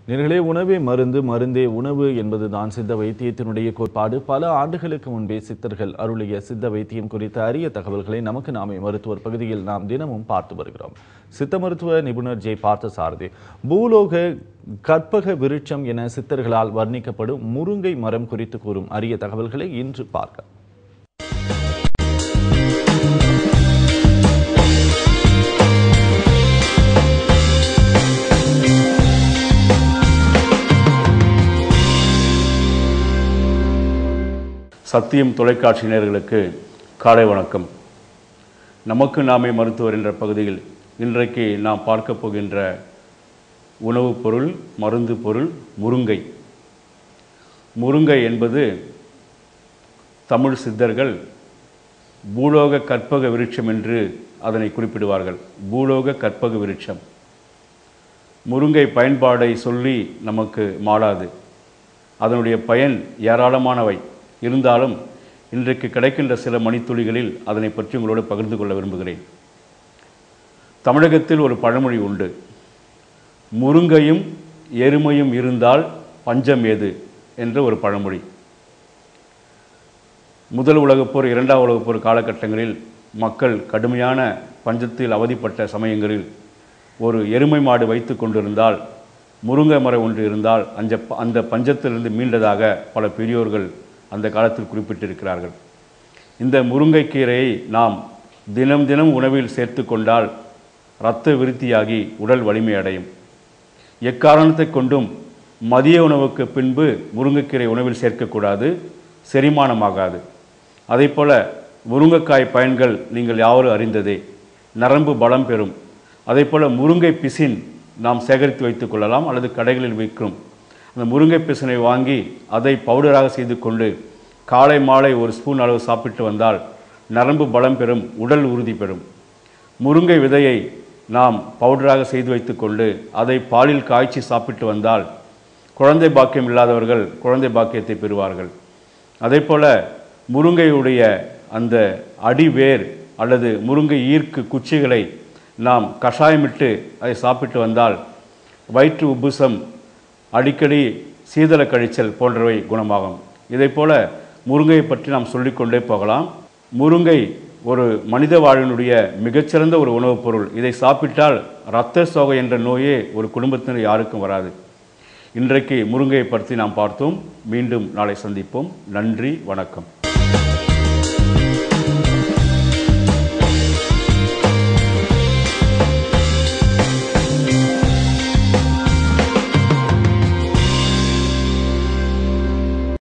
நேர்களே உணவே மருந்து மருந்தே உணவு என்பதுதான் சித்த வைத்தியத்தினுடைய கோட்பாடு பல ஆண்டுகளுக்கு முன்பே சித்தர்கள் அருளிய சித்த வைத்தியம் குறித்த அரிய தகவல்களை நமக்கு நாமே மருத்துவர் பகுதியில் நாம் தினமும் பார்த்து வருகிறோம் சித்த மருத்துவ நிபுணர் ஜெய் பார்த்தசாரதி பூலோக கற்பக விருட்சம் என சித்தர்களால் வர்ணிக்கப்படும் முருங்கை மரம் குறித்து கூறும் அரிய தகவல்களை இன்று பார்க்க சத்தியம் தொலைக்காட்சி நேயர்களுக்கு காலை வணக்கம் நமக்கு நாமே மருத்துவர் என்ற பகுதியில் இன்றைக்கு நாம் பார்க்க போகின்ற உணவுப் பொருள் மருந்து பொருள் முருங்கை முருங்கை என்பது தமிழ் சித்தர்கள் பூலோக கற்பக விருட்சம் என்று அதனை குறிப்பிடுவார்கள் பூலோக கற்பக விருட்சம் முருங்கை பயன்பாடை சொல்லி நமக்கு மாளாது அதனுடைய பயன் ஏராளமானவை இருந்தாலும் இன்றைக்கு கிடைக்கின்ற சில மணித்துளிகளில் அதனை பற்றி உங்களோடு பகிர்ந்து கொள்ள விரும்புகிறேன் தமிழகத்தில் ஒரு பழமொழி உண்டு முருங்கையும் எருமையும் இருந்தால் பஞ்சம் ஏது என்ற ஒரு பழமொழி முதல் உலகப் போர் இரண்டாம் உலகப் போர் காலகட்டங்களில் மக்கள் கடுமையான பஞ்சத்தில் அவதிப்பட்ட சமயங்களில் ஒரு எருமை மாடு வைத்து கொண்டிருந்தால் முருங்கை மரம் ஒன்று இருந்தால் அந்த அந்த பஞ்சத்திலிருந்து மீண்டதாக பல பெரியோர்கள் அந்த காலத்தில் குறிப்பிட்டிருக்கிறார்கள் இந்த முருங்கைக்கீரையை நாம் தினம் தினம் உணவில் சேர்த்து கொண்டால் இரத்த விருத்தியாகி உடல் வலிமை அடையும் எக்காரணத்தை கொண்டும் மதிய உணவுக்கு பின்பு முருங்கைக்கீரை உணவில் சேர்க்கக்கூடாது செரிமானமாகாது அதேபோல முருங்கைக்காய் பயன்கள் நீங்கள் யாவரும் அறிந்ததே நரம்பு பலம் பெறும் அதேபோல முருங்கை பிசின் நாம் சேகரித்து வைத்துக் கொள்ளலாம் அல்லது கடைகளில் விற்கும் அந்த முருங்கை பிசினை வாங்கி அதை பவுடராக செய்து கொண்டு காலை மாலை ஒரு ஸ்பூன் அளவு சாப்பிட்டு வந்தால் நரம்பு பலம் பெறும் உடல் உறுதி பெறும் முருங்கை விதையை நாம் பவுடராக செய்து வைத்துக்கொண்டு அதை பாலில் காய்ச்சி சாப்பிட்டு வந்தால் குழந்தை பாக்கியம் இல்லாதவர்கள் குழந்தை பாக்கியத்தை பெறுவார்கள் அதே போல முருங்கையுடைய அந்த அடிவேர் அல்லது முருங்கை ஈர்க்கு குச்சிகளை நாம் கஷாயமிட்டு அதை சாப்பிட்டு வந்தால் வயிற்று உப்புசம் அடிக்கடி சீதள கழிச்சல் போன்றவை குணமாகும் இதை போல முருங்கையை பற்றி நாம் சொல்லிக்கொண்டே போகலாம் முருங்கை ஒரு மனித வாழ்வினுடைய மிகச்சிறந்த ஒரு உணவுப் பொருள் இதை சாப்பிட்டால் இரத்த சோகை என்ற நோயே ஒரு குடும்பத்தினர் யாருக்கும் வராது இன்றைக்கு முருங்கையை பற்றி நாம் பார்த்தோம் மீண்டும் நாளை சந்திப்போம் நன்றி வணக்கம்